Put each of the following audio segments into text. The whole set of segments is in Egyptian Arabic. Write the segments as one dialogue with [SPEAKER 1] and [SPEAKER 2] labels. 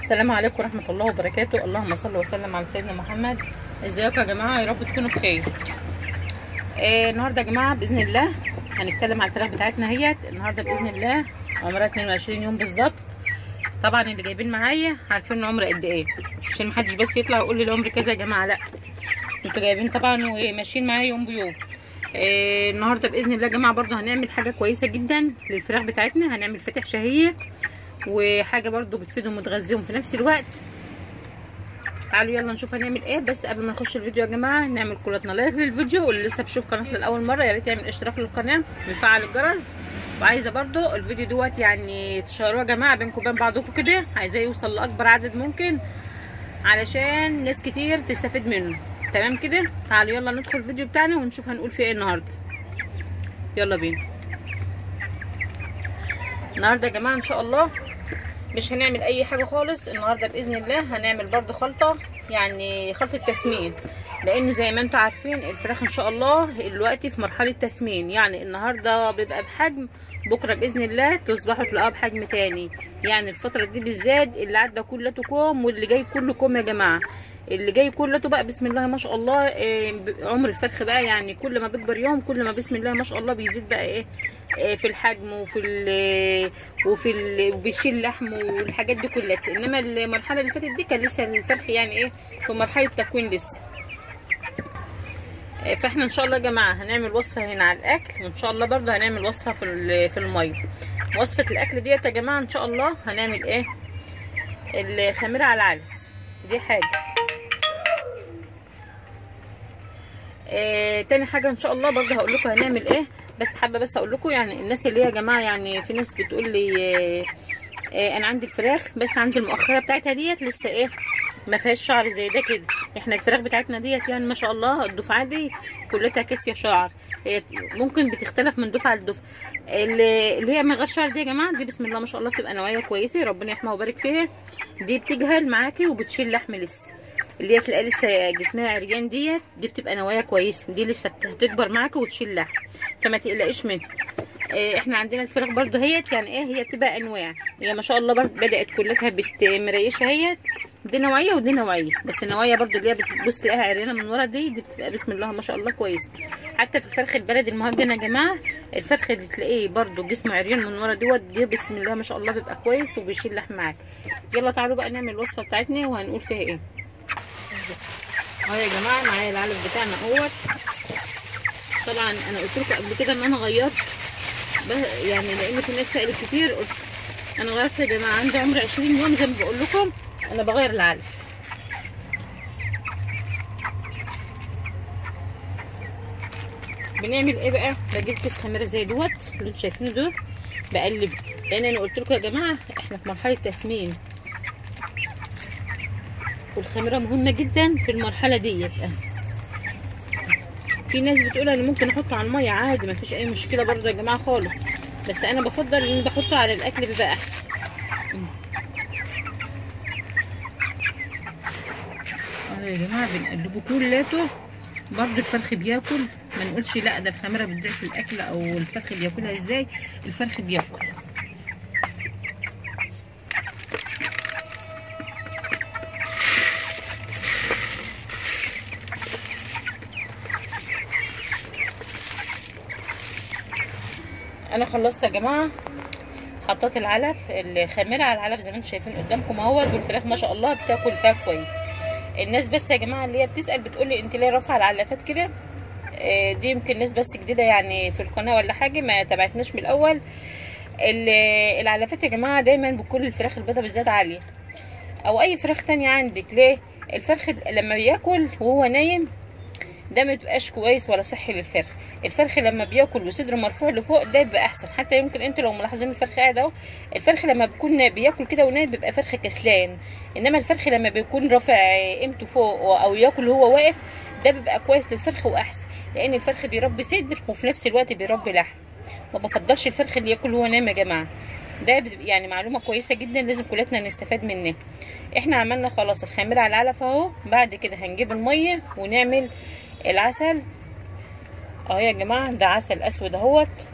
[SPEAKER 1] السلام عليكم ورحمة الله وبركاته اللهم صل وسلم على سيدنا محمد ازيكم يا جماعة يا رب تكونوا بخير آه النهاردة يا جماعة بإذن الله هنتكلم على الفراخ بتاعتنا اهيت النهاردة بإذن الله عمرها 22 يوم بالظبط طبعا اللي جايبين معايا عارفين العمر قد ايه عشان محدش بس يطلع يقول لي العمر كذا يا جماعة لا انتوا جايبين طبعا وماشيين معايا يوم بيوم آه النهارده باذن الله يا جماعه برضو هنعمل حاجه كويسه جدا للفراخ بتاعتنا هنعمل فاتح شهيه وحاجه برضو بتفيدهم وتغذيهم في نفس الوقت تعالوا يلا نشوف هنعمل ايه بس قبل ما نخش الفيديو يا جماعه نعمل كلاتنا لايك للفيديو واللي لسه بيشوف قناتنا لاول مره يا ريت يعمل اشتراك للقناه ويفعل الجرس وعايزه برضو الفيديو دوت يعني تشيروه يا جماعه بينكم وبين بعضكم كده عايزاه يوصل لاكبر عدد ممكن علشان ناس كتير تستفيد منه تمام كده تعالوا يلا ندخل الفيديو بتاعنا ونشوف هنقول فيه ايه النهارده يلا بينا النهارده يا جماعه ان شاء الله مش هنعمل اي حاجه خالص النهارده باذن الله هنعمل برضو خلطه يعني خلطه تسمين لان زي ما انتم عارفين الفراخ ان شاء الله دلوقتي في مرحله تسمين يعني النهارده بيبقى بحجم بكره باذن الله تصبحوا تلاقوها بحجم تاني يعني الفتره دي بالذات اللي عدى كلته كوم واللي جاي كله كوم يا جماعه اللي جاي كلته بقى بسم الله ما شاء الله إيه عمر الفرخ بقى يعني كل ما بيكبر يوم كل ما بسم الله ما شاء الله بيزيد بقى ايه, إيه في الحجم وفي ال وفي ال وبيشيل لحم والحاجات دي كلها انما المرحله اللي فاتت دي كان لسه الفرخ يعني ايه في مرحله تكوين لسه إيه فاحنا ان شاء الله يا جماعه هنعمل وصفه هنا على الاكل وان شاء الله برضه هنعمل وصفه في في الميه وصفه الاكل ديت يا جماعه ان شاء الله هنعمل ايه الخميره على العلم دي حاجه آه تاني حاجه ان شاء الله برضه هقول لكم هنعمل ايه بس حابه بس اقول لكم يعني الناس اللي هي يا جماعه يعني في ناس بتقول لي آه آه انا عندي الفراخ بس عندي المؤخره بتاعتها ديت لسه ايه ما فيهاش شعر زي ده كده احنا الفراخ بتاعتنا ديت يعني ما شاء الله الدفعه دي كلها كاسيه شعر هي ممكن بتختلف من دفعه لدفعه اللي هي من غير شعر دي يا جماعه دي بسم الله ما شاء الله بتبقى نوعيه كويسه ربنا يحميها ويبارك فيها دي بتجهل معاكي وبتشيل لحم لسه اللي هي تلاقي لسه جسمها عريان ديت دي بتبقى نوايا كويسه دي لسه هتكبر معاكي وتشيل لحم فما تقلقيش منها إيه احنا عندنا الفراخ برضو هيت يعني ايه هي بتبقى انواع هي ما شاء الله بدات كلها مريشه هيت دي نوعيه ودي نوعيه بس النوعيه برضو اللي هي بتبص تلاقيها عريانه من ورا دي دي بتبقى بسم الله ما شاء الله كويسه حتى في الفرخ البلدي المهجن يا جماعه الفرخ اللي تلاقيه برضو جسمه عريان من ورا دوت دي بسم الله ما شاء الله بيبقى كويس وبيشيل لحم معاك يلا تعالوا بقى نعمل الوصفه بتاعتنا وهنقول فيها ايه اهو يا جماعه معايا العلف بتاعنا اهوت طبعا انا قلت لكم قبل كده ان انا غيرت يعني لان في ناس سالت كتير قلت انا غيرت يا جماعه عندي عمر 20 يوم زي ما بقول لكم انا بغير العلف بنعمل ايه بقى بجيب كيس خميره زي دوت اللي انتوا شايفينه دول بقلب لان انا قلت لكم يا جماعه احنا في مرحله تسمين والخميره مهمه جدا في المرحله ديت في ناس بتقول انا ممكن احطه على الميه عادي ما فيش اي مشكله برضه يا جماعه خالص بس انا بفضل ان بحطه على الاكل بيبقى احسن اه يا جماعه بنقلبه كلته برضه الفرخ بياكل ما نقولش لا ده الخميره بتضيع الاكل او الفرخ بياكلها ازاي الفرخ بياكل انا خلصت يا جماعه حطيت العلف الخميره على العلف زي ما انتم شايفين قدامكم اهوت والفراخ ما شاء الله بتاكل فيها كويس الناس بس يا جماعه اللي هي بتسال بتقول لي انت ليه رافعه العلافات كده دي يمكن ناس بس جديده يعني في القناه ولا حاجه ما تابعتناش من الاول العلافات يا جماعه دايما بكل الفراخ البيضاء بالذات عاليه او اي فراخ تانية عندك ليه الفرخ لما بياكل وهو نايم ده ما تبقاش كويس ولا صحي للفرخ الفرخ لما بياكل وصدره مرفوع لفوق ده بيبقى احسن حتى يمكن انتوا لو ملاحظين الفرخ قاعد اهو الفرخ لما بيكون بياكل كده ونايم بيبقى فرخ كسلان انما الفرخ لما بيكون رافع قيمته فوق او ياكل وهو واقف ده بيبقى كويس للفرخ واحسن لان الفرخ بيربي صدر وفي نفس الوقت بيربي لحم ما بفضلش الفرخ اللي ياكل وهو نايم يا جماعه ده يعني معلومه كويسه جدا لازم كلنا نستفاد منها احنا عملنا خلاص الخميره على العلف اهو بعد كده هنجيب الميه ونعمل العسل اهو يا جماعه ده عسل اسود اهوت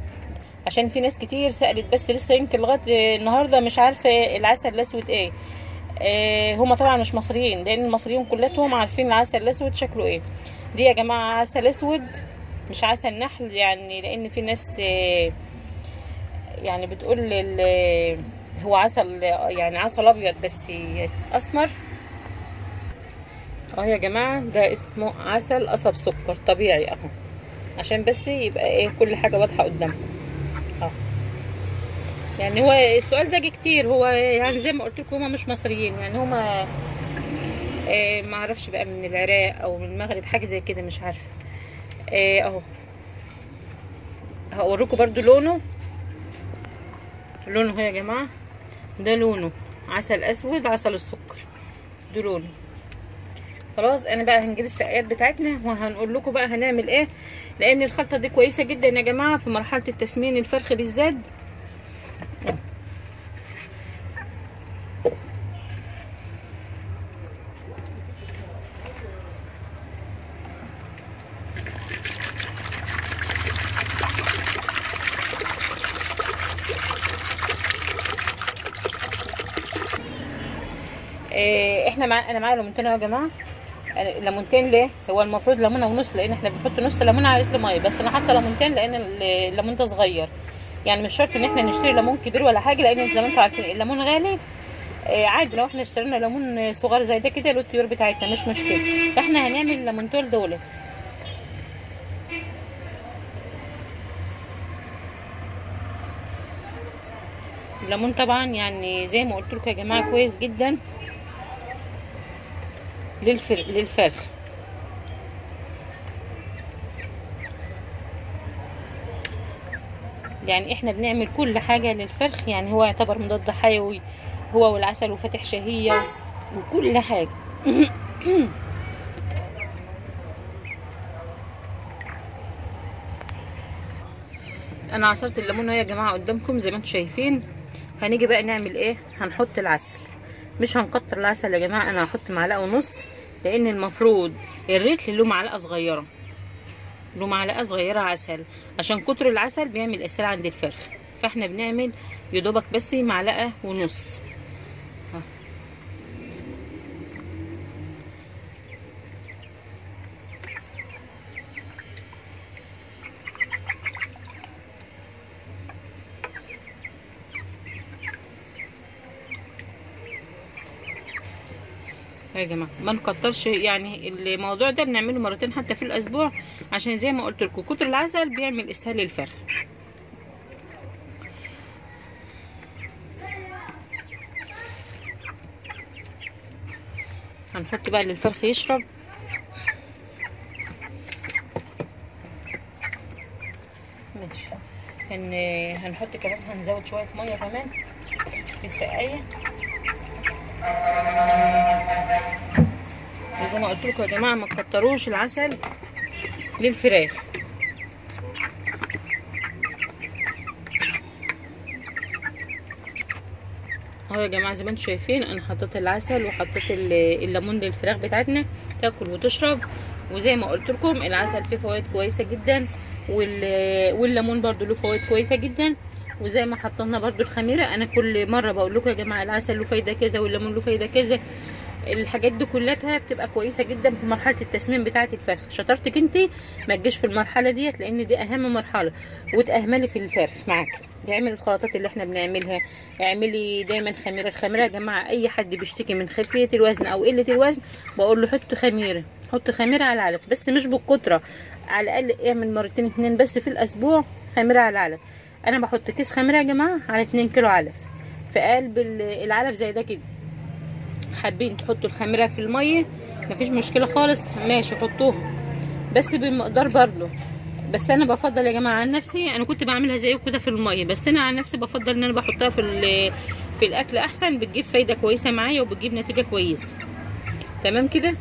[SPEAKER 1] عشان في ناس كتير سالت بس لسه يمكن لغايه النهارده مش عارفه العسل الاسود ايه آه هما طبعا مش مصريين لان المصريين كلهم عارفين العسل الاسود شكله ايه دي يا جماعه عسل اسود مش عسل نحل يعني لان في ناس آه يعني بتقول ال- هو عسل يعني عسل ابيض بس اسمر اهو يا جماعه ده اسمه عسل قصب سكر طبيعي اهو عشان بس يبقى ايه كل حاجه واضحه قدامكم اهو يعني هو السؤال ده جه كتير هو يعني زي ما قلت لكم هما مش مصريين يعني هما إيه ما اعرفش بقى من العراق او من المغرب حاجه زي كده مش عارفه إيه اهو هوريكم برضو لونه لونه اهو يا جماعه ده لونه عسل اسود عسل السكر ده لونه خلاص انا بقى هنجيب السقايات بتاعتنا وهنقول لكم بقى هنعمل ايه لان الخلطه دي كويسه جدا يا جماعه في مرحله التسمين الفرخ بالذات إيه احنا مع... انا معايا ليمونتين اهو يا جماعه أنا- ليمونتين ليه هو المفروض ليمونه ونص لان احنا بنحط نص ليمونه على لتر ميه بس انا حاطه ليمونتين لان ال- الليمون ده صغير يعني مش شرط ان احنا نشتري ليمون كبير ولا حاجه لان زي ما انتم عارفين الليمون غالي إيه عادي لو احنا اشترينا ليمون صغير زي ده كده له الطيور بتاعتنا مش مشكله فاحنا هنعمل الليمونتين دولت الليمون طبعا يعني زي ما قلت لكم يا جماعه كويس جدا للفر... للفرخ يعني احنا بنعمل كل حاجة للفرخ يعني هو يعتبر مضاد حيوي هو والعسل وفاتح شهية وكل حاجة انا عصرت الليمون اهو يا جماعة قدامكم زي ما انتم شايفين هنيجي بقى نعمل ايه هنحط العسل مش هنكتر العسل يا جماعة انا هحط معلقة ونص لان المفروض الريتل له معلقة صغيرة له معلقة صغيرة عسل عشان كتر العسل بيعمل اسهال عند الفرخ فاحنا بنعمل يدوبك بس معلقة ونص ها. يا جماعه ما نكترش يعني الموضوع ده بنعمله مرتين حتى في الاسبوع عشان زي ما قلت لكم كتر العسل بيعمل اسهال للفرخ هنحط بقى للفرخ يشرب ماشي هن... هنحط كمان هنزود شويه ميه كمان في السقايه وزي ما قلت لكم يا جماعه ما تكتروش العسل للفراخ اهو يا جماعه زي ما انتم شايفين انا حطيت العسل وحطيت ال- الليمون للفراخ بتاعتنا تاكل وتشرب وزي ما قلت لكم العسل فيه فوائد كويسه جدا وال- والليمون برضو له فوائد كويسه جدا وزي ما حطينا برضو الخميره انا كل مره بقول لكم يا جماعه العسل له فايده كذا والليمون له فايده كذا الحاجات دي كلها بتبقى كويسه جدا في مرحله التسمين بتاعه الفرخ شطارتك انت ما تجيش في المرحله ديت لان دي اهم مرحله وتاهملي في الفرخ معاك اعملي الخلطات اللي احنا بنعملها اعملي دايما خميره الخميره يا جماعه اي حد بيشتكي من خفيه الوزن او قله الوزن بقول له حط خميره حط خميره على العلف بس مش بالكتره على الاقل اعمل مرتين اتنين بس في الاسبوع خميره على العلف انا بحط كيس خميره يا جماعه على 2 كيلو علف في قلب ال- العلف زي ده كده حابين تحطوا الخميره في الميه مفيش مشكله خالص ماشي حطوها بس بالمقدار برضه بس انا بفضل يا جماعه عن نفسي انا كنت بعملها زيكم كده في الميه بس انا عن نفسي بفضل ان انا بحطها في ال- في الاكل احسن بتجيب فايده كويسه معايا وبتجيب نتيجه كويسه تمام كده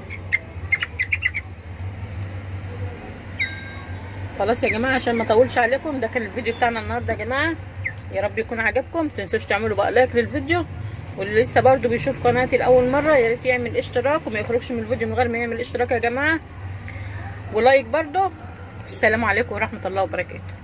[SPEAKER 1] خلاص يا جماعه عشان ما اطولش عليكم ده كان الفيديو بتاعنا النهارده يا جماعه يا رب يكون عجبكم متنسوش تعملوا بقى لايك للفيديو واللي لسه برضو بيشوف قناتي لاول مره يا ريت يعمل اشتراك وما يخرجش من الفيديو من غير ما يعمل اشتراك يا جماعه ولايك برضو السلام عليكم ورحمه الله وبركاته